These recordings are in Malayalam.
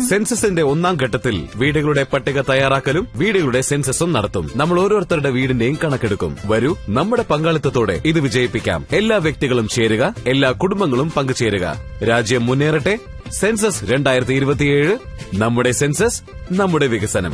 സെൻസസിന്റെ ഒന്നാം ഘട്ടത്തിൽ വീടുകളുടെ പട്ടിക തയ്യാറാക്കലും വീടുകളുടെ സെൻസസും നടത്തും നമ്മൾ ഓരോരുത്തരുടെ വീടിന്റെയും കണക്കെടുക്കും വരൂ നമ്മുടെ പങ്കാളിത്തത്തോടെ ഇത് വിജയിപ്പിക്കാം എല്ലാ വ്യക്തികളും ചേരുക എല്ലാ കുടുംബങ്ങളും പങ്കുചേരുക രാജ്യം മുന്നേറട്ടെ സെൻസസ് രണ്ടായിരത്തി ഇരുപത്തിയേഴ് നമ്മുടെ സെൻസസ് നമ്മുടെ വികസനം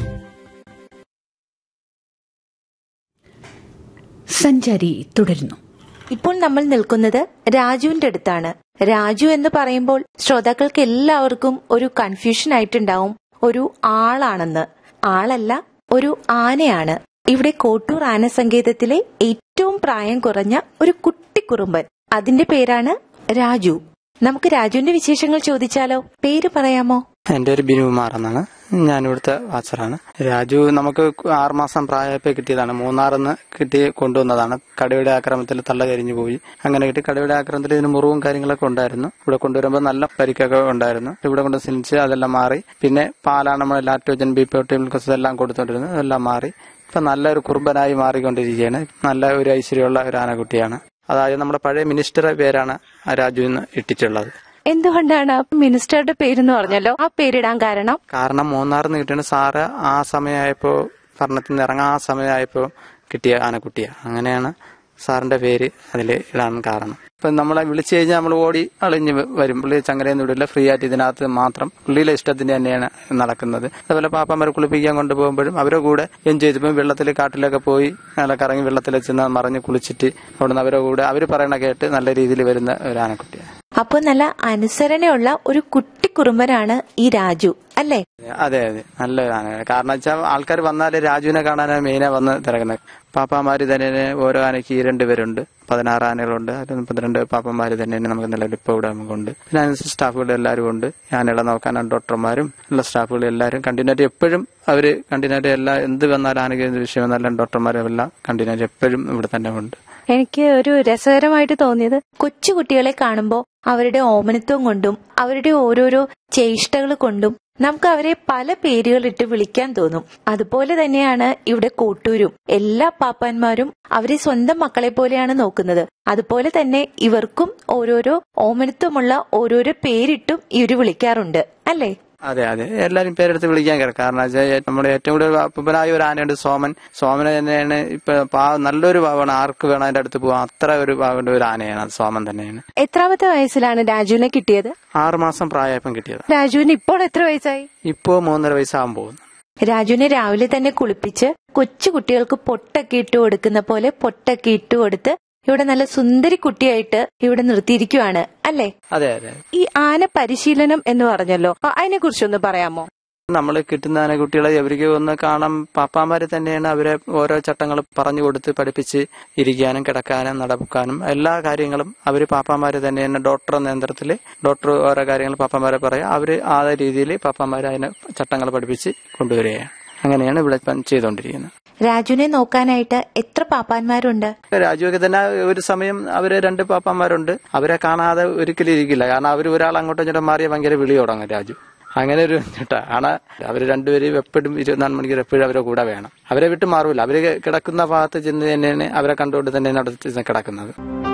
സഞ്ചാരി തുടരുന്നു ഇപ്പോൾ നമ്മൾ നിൽക്കുന്നത് രാജുവിന്റെ അടുത്താണ് രാജു എന്ന് പറയുമ്പോൾ ശ്രോതാക്കൾക്ക് എല്ലാവർക്കും ഒരു കൺഫ്യൂഷൻ ആയിട്ടുണ്ടാവും ഒരു ആളാണെന്ന് ആളല്ല ഒരു ആനയാണ് ഇവിടെ കോട്ടൂർ ആന സങ്കേതത്തിലെ ഏറ്റവും പ്രായം കുറഞ്ഞ ഒരു കുട്ടിക്കുറുമ്പൻ അതിന്റെ പേരാണ് രാജു നമുക്ക് രാജുവിന്റെ വിശേഷങ്ങൾ ചോദിച്ചാലോ പേര് പറയാമോ എന്റെ പേര് ബിനുകുമാർ എന്നാണ് ഞാൻ ഇവിടുത്തെ വാച്ചറാണ് രാജു നമുക്ക് ആറുമാസം പ്രായമായപ്പോൾ കിട്ടിയതാണ് മൂന്നാറിന്ന് കിട്ടി കൊണ്ടുവന്നതാണ് കടയുടെ ആക്രമണത്തിൽ തള്ള കരിഞ്ഞു പോയി അങ്ങനെ കിട്ടി കടയുടെ ആക്രമണത്തിൽ ഇതിന് മുറിവും കാര്യങ്ങളൊക്കെ ഉണ്ടായിരുന്നു ഇവിടെ കൊണ്ടുവരുമ്പോൾ നല്ല പരിക്കൊക്കെ ഉണ്ടായിരുന്നു ഇവിടെ കൊണ്ട് സിലിച്ച് അതെല്ലാം മാറി പിന്നെ പാലാണ് നമ്മൾ ലാക്ടോജൻ ബി പ്രോട്ടീൻ എല്ലാം കൊടുത്തോണ്ടിരുന്നത് അതെല്ലാം മാറി ഇപ്പൊ നല്ലൊരു കുറുമ്പനായി മാറിക്കൊണ്ടിരിക്കുകയാണ് നല്ല ഒരു ഐശ്വര്യമുള്ള ഒരു ആനക്കുട്ടിയാണ് അതായത് നമ്മുടെ പഴയ മിനിസ്റ്ററുടെ പേരാണ് ആ രാജു എന്ന് ഇട്ടിട്ടുള്ളത് എന്തുകൊണ്ടാണ് മിനിസ്റ്ററുടെ പേരെന്ന് പറഞ്ഞല്ലോ ആ പേരിടാൻ കാരണം കാരണം മൂന്നാറിന്ന് കിട്ടിയ സാറ് ആ സമയമായപ്പോ ഭരണത്തിൽ നിന്ന് ഇറങ്ങാൻ ആ സമയമായപ്പോ കിട്ടിയ ആനക്കുട്ടിയാ അങ്ങനെയാണ് സാറിന്റെ പേര് അതിൽ ഇടാൻ കാരണം ഇപ്പൊ നമ്മളെ വിളിച്ചു കഴിഞ്ഞാൽ നമ്മൾ ഓടി അളിഞ്ഞ് വ- വരും പുള്ളി ചങ്ങരയൊന്നും വിടില്ല ഫ്രീ ആയിട്ട് ഇതിനകത്ത് മാത്രം പുള്ളിയിലെ ഇഷ്ടത്തിന് തന്നെയാണ് നടക്കുന്നത് അതുപോലെ പാപ്പന്മാരെ കുളിപ്പിക്കാൻ കൊണ്ടുപോകുമ്പോഴും അവരുടെ കൂടെ എൻജോയ് ചെയ്തു ഇപ്പം വെള്ളത്തിൽ കാട്ടിലൊക്കെ പോയി നല്ല കറങ്ങി വെള്ളത്തിൽ ചെന്ന് മറിഞ്ഞ് കുളിച്ചിട്ട് അവിടുന്ന് അവരുടെ കൂടെ അവർ പറയണ കേട്ട് നല്ല രീതിയിൽ വരുന്ന ഒരു ആനക്കുട്ടിയാണ് അപ്പോൾ നല്ല അനുസരണയുള്ള ഒരു കുട്ടിക്കുറുമ്പനാണ് ഈ രാജു അല്ലേ അതെ അതെ നല്ലൊരു ആനയാണ് കാരണം വെച്ചാൽ ആൾക്കാർ വന്നാല് രാജുവിനെ കാണാനാണ് മെയിനാ വന്ന് തിരക്കുന്നത് പാപ്പാമാര് തന്നെ ഓരോ ആനയ്ക്ക് ഈ രണ്ടുപേരുണ്ട് പതിനാറ് ആനകളുണ്ട് അതിൽ മുപ്പത്തിരണ്ട് പാപ്പന്മാര് തന്നെ നമുക്ക് നിലവിൽ ഇപ്പോൾ ഇവിടെ നമുക്കുണ്ട് പിന്നെ അതിനനുസരിച്ച് സ്റ്റാഫുകൾ എല്ലാവരും ഉണ്ട് ആനകളെ നോക്കാനാണ് ഡോക്ടർമാരും ഉള്ള സ്റ്റാഫുകൾ എല്ലാവരും കണ്ടിന്യൂറ്റി എപ്പോഴും അവര് കണ്ടിന്യൂറ്റി എല്ലാ എന്ത് വന്നാലും ആനയ്ക്ക് എന്ത് വിഷയം വന്നാലും ഡോക്ടർമാരും എല്ലാം കണ്ടിന്യൂറ്റി എപ്പോഴും ഇവിടെ തന്നെ ഉണ്ട് എനിക്ക് ഒരു രസകരമായിട്ട് തോന്നിയത് കൊച്ചു കുട്ടികളെ കാണുമ്പോൾ അവരുടെ ഓമനത്വം കൊണ്ടും അവരുടെ ഓരോരോ ചേഷ്ടകൾ കൊണ്ടും നമുക്ക് അവരെ പല പേരുകളിട്ട് വിളിക്കാൻ തോന്നും അതുപോലെ തന്നെയാണ് ഇവിടെ കോട്ടൂരും എല്ലാ പാപ്പാന്മാരും അവരെ സ്വന്തം മക്കളെ പോലെയാണ് നോക്കുന്നത് അതുപോലെ തന്നെ ഇവർക്കും ഓരോരോ ഓമനത്വമുള്ള ഓരോരോ പേരിട്ടും ഇവര് വിളിക്കാറുണ്ട് അല്ലേ അതെ അതെ എല്ലാരും പേരെടുത്ത് വിളിക്കാൻ കയറും കാരണം വെച്ചാൽ നമ്മുടെ ഏറ്റവും കൂടുതൽ അപ്പനായ ഒരു ആനയുണ്ട് സോമൻ സോമനെ തന്നെയാണ് ഇപ്പൊ പാവം നല്ലൊരു പാവമാണ് ആർക്ക് വേണം അതിന്റെ അടുത്ത് പോകാൻ അത്ര ഒരു പാവന്റെ ഒരു ആനയാണ് അത് സോമൻ തന്നെയാണ് എത്രാമത്തെ വയസ്സിലാണ് രാജുവിനെ കിട്ടിയത് ആറ് മാസം പ്രായപ്പം കിട്ടിയത് രാജുവിന് ഇപ്പോൾ എത്ര വയസ്സായി ഇപ്പോ മൂന്നര വയസ്സാകാൻ പോകുന്നു രാജുവിനെ രാവിലെ തന്നെ കുളിപ്പിച്ച് കൊച്ചു കുട്ടികൾക്ക് പൊട്ടൊക്കെ ഇട്ട് കൊടുക്കുന്ന പോലെ പൊട്ടൊക്കെ ഇട്ട് കൊടുത്ത് ഇവിടെ നല്ല സുന്ദരി കുട്ടിയായിട്ട് ഇവിടെ നിർത്തിയിരിക്കുവാണ് അല്ലേ അതെ അതെ ഈ ആന പരിശീലനം എന്ന് പറഞ്ഞല്ലോ അതിനെ കുറിച്ചൊന്ന് പറയാമോ നമ്മൾ കിട്ടുന്ന ആനക്കുട്ടികളെ അവർക്ക് ഒന്ന് കാണാൻ പാപ്പാമാര് തന്നെയാണ് അവരെ ഓരോ ചട്ടങ്ങൾ പറഞ്ഞു കൊടുത്ത് പഠിപ്പിച്ച് ഇരിക്കാനും കിടക്കാനും നടക്കാനും എല്ലാ കാര്യങ്ങളും അവര് പാപ്പാമാര് തന്നെയാണ് ഡോക്ടർ നേതൃത്വത്തിൽ ഡോക്ടർ ഓരോ കാര്യങ്ങൾ പാപ്പാമാരെ പറയാം അവര് ആ രീതിയിൽ പാപ്പാമാര് അതിനെ ചട്ടങ്ങൾ പഠിപ്പിച്ച് കൊണ്ടുവരികയാണ് അങ്ങനെയാണ് ഇവിടെ ഇപ്പം ചെയ്തുകൊണ്ടിരിക്കുന്നത് രാജുവിനെ നോക്കാനായിട്ട് എത്ര പാപ്പാന്മാരുണ്ട് രാജുവൊക്കെ തന്നെ ഒരു സമയം അവര് രണ്ട് പാപ്പന്മാരുണ്ട് അവരെ കാണാതെ ഒരിക്കലും ഇരിക്കില്ല കാരണം അവർ ഒരാൾ അങ്ങോട്ടും ഇങ്ങോട്ടും മാറിയ ഭയങ്കര വിളി തുടങ്ങും രാജു അങ്ങനെ ഒരു ചേട്ടാ ആണ് അവര് രണ്ടുപേരും എപ്പോഴും ഇരുപത്തിനാല് മണിക്കൂർ എപ്പോഴും അവരെ കൂടെ വേണം അവരെ വിട്ട് മാറൂല അവര് കിടക്കുന്ന ഭാഗത്ത് ചെന്ന് തന്നെയാണ് അവരെ കണ്ടുകൊണ്ട് തന്നെയാണ് അടുത്ത് കിടക്കുന്നത്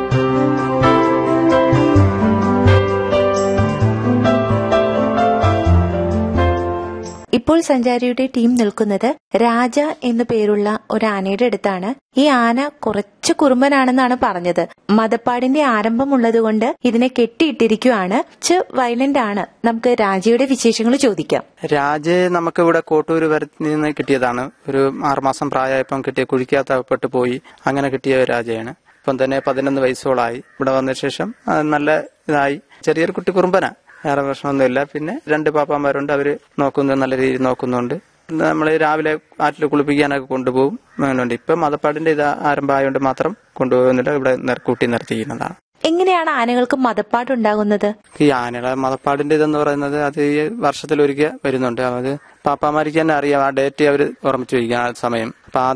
ഇപ്പോൾ സഞ്ചാരിയുടെ ടീം നിൽക്കുന്നത് രാജ എന്നു പേരുള്ള ഒരു ആനയുടെ അടുത്താണ് ഈ ആന കുറച്ച് കുറുമ്പനാണെന്നാണ് പറഞ്ഞത് മതപ്പാടിന്റെ ആരംഭമുള്ളതുകൊണ്ട് ഇതിനെ കെട്ടിയിട്ടിരിക്കുവാണ് കുറച്ച് വയലന്റ് ആണ് നമുക്ക് രാജയുടെ വിശേഷങ്ങൾ ചോദിക്കാം രാജ് നമുക്ക് ഇവിടെ കോട്ടൂര് വരത്തിൽ നിന്ന് കിട്ടിയതാണ് ഒരു ആറുമാസം പ്രായമായപ്പം കിട്ടിയ കുഴിക്കകത്തകപ്പെട്ട് പോയി അങ്ങനെ കിട്ടിയ ഒരു രാജയാണ് ഇപ്പം തന്നെ പതിനൊന്ന് വയസ്സോളായി ഇവിടെ വന്ന ശേഷം ആ, നല്ല ഇതായി ചെറിയൊരു കുട്ടി കുറുമ്പനാ വേറെ പ്രശ്നമൊന്നുമില്ല പിന്നെ രണ്ട് പാപ്പാന്മാരുണ്ട് അവര് നോക്കുന്നു നല്ല രീതിയിൽ നോക്കുന്നുണ്ട് നമ്മൾ രാവിലെ ആറ്റിൽ കുളിപ്പിക്കാനൊക്കെ കൊണ്ടുപോകും അങ്ങനെയുണ്ട് ഇപ്പം മതപ്പാടിന്റെ ഇത് ആരംഭമായതുകൊണ്ട് മാത്രം കൊണ്ടുപോകുന്നില്ല ഇവിടെ നിർ- കൂട്ടി നിർത്തിയിരിക്കുന്നതാണ് എങ്ങനെയാണ് ആനകൾക്ക് മതപ്പാടുണ്ടാകുന്നത് ഈ ആനയുടെ മതപ്പാടിന്റെ ഇതെന്ന് പറയുന്നത് അത് ഈ വർഷത്തിൽ ഒരിക്കൽ വരുന്നുണ്ട് അത് പാപ്പാമാർക്ക് തന്നെ അറിയാം ആ ഡേറ്റ് അവർ ഓർമ്മിച്ചു വയ്ക്കുക ആ സമയം അപ്പൊ ആ